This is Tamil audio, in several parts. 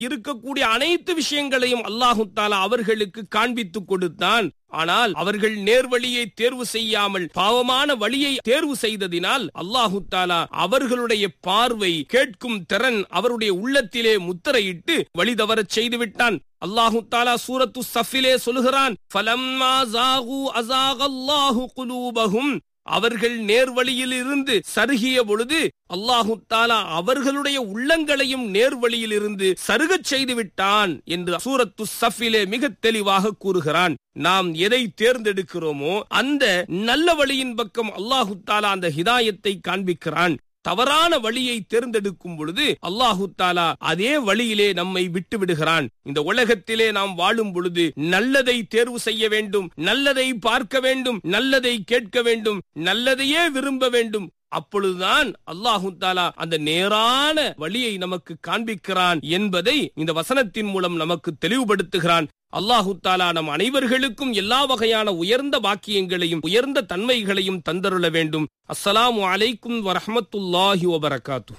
இருக்கக்கூடிய அனைத்து விஷயங்களையும் அல்லாஹு தாலா அவர்களுக்கு காண்பித்துக் கொடுத்தான் ஆனால் அவர்கள் நேர்வழியை தேர்வு செய்யாமல் பாவமான வழியை தேர்வு செய்ததினால் அல்லாஹு தாலா அவர்களுடைய பார்வை கேட்கும் திறன் அவருடைய உள்ளத்திலே முத்திரையிட்டு வழி தவறச் செய்து விட்டான் அல்லாஹு தாலா சூரத்து சஃபிலே சொல்கிறான் "ஃபலம்மா ஸாகு அஸாகல்லாஹு குலூபஹும்." அவர்கள் நேர்வழியில் இருந்து சருகிய பொழுது அல்லாஹு தாலா அவர்களுடைய உள்ளங்களையும் நேர்வழியில் இருந்து சருகச் செய்து விட்டான் என்று சூரத்து சஃபிலே மிக தெளிவாக கூறுகிறான் நாம் எதை தேர்ந்தெடுக்கிறோமோ அந்த நல்ல வழியின் பக்கம் அல்லாஹு தாலா அந்த ஹிதாயத்தை காண்பிக்கிறான் தவறான வழியை தேர்ந்தெடுக்கும் பொழுது அல்லாஹு தாலா அதே வழியிலே நம்மை விட்டு விடுகிறான் இந்த உலகத்திலே நாம் வாழும் பொழுது நல்லதை தேர்வு செய்ய வேண்டும் நல்லதை பார்க்க வேண்டும் நல்லதை கேட்க வேண்டும் நல்லதையே விரும்ப வேண்டும் அப்பொழுதுதான் அல்லாஹு தாலா அந்த நேரான வழியை நமக்கு காண்பிக்கிறான் என்பதை இந்த வசனத்தின் மூலம் நமக்கு தெளிவுபடுத்துகிறான் அல்லாஹு தாலா நம் அனைவர்களுக்கும் எல்லா வகையான உயர்ந்த பாக்கியங்களையும் உயர்ந்த தன்மைகளையும் தந்தருள வேண்டும் அஸ்ஸலாமு அலைக்கும் வரஹமத்துல்லாஹி வபரகாத்து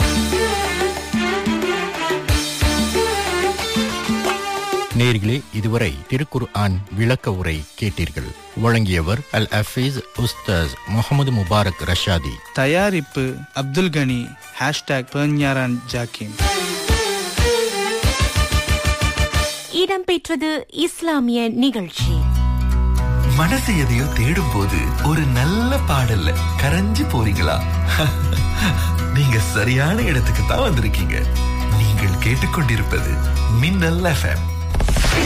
நேர்களே இதுவரை திருக்குர் ஆன் விளக்க உரை கேட்டீர்கள் வழங்கியவர் அல் அஃபீஸ் உஸ்தாஸ் முகமது முபாரக் ரஷாதி தயாரிப்பு அப்துல் கனி ஹேஷ்டாக் பெர்ஞாரான் ஜாக்கிம் இடம்பெற்றது இஸ்லாமிய நிகழ்ச்சி மனசு எதையோ தேடும் போது ஒரு நல்ல பாடல்ல கரைஞ்சு போறீங்களா நீங்க சரியான இடத்துக்கு தான் வந்திருக்கீங்க நீங்கள் கேட்டுக்கொண்டிருப்பது மின்னல் எஃப்எம்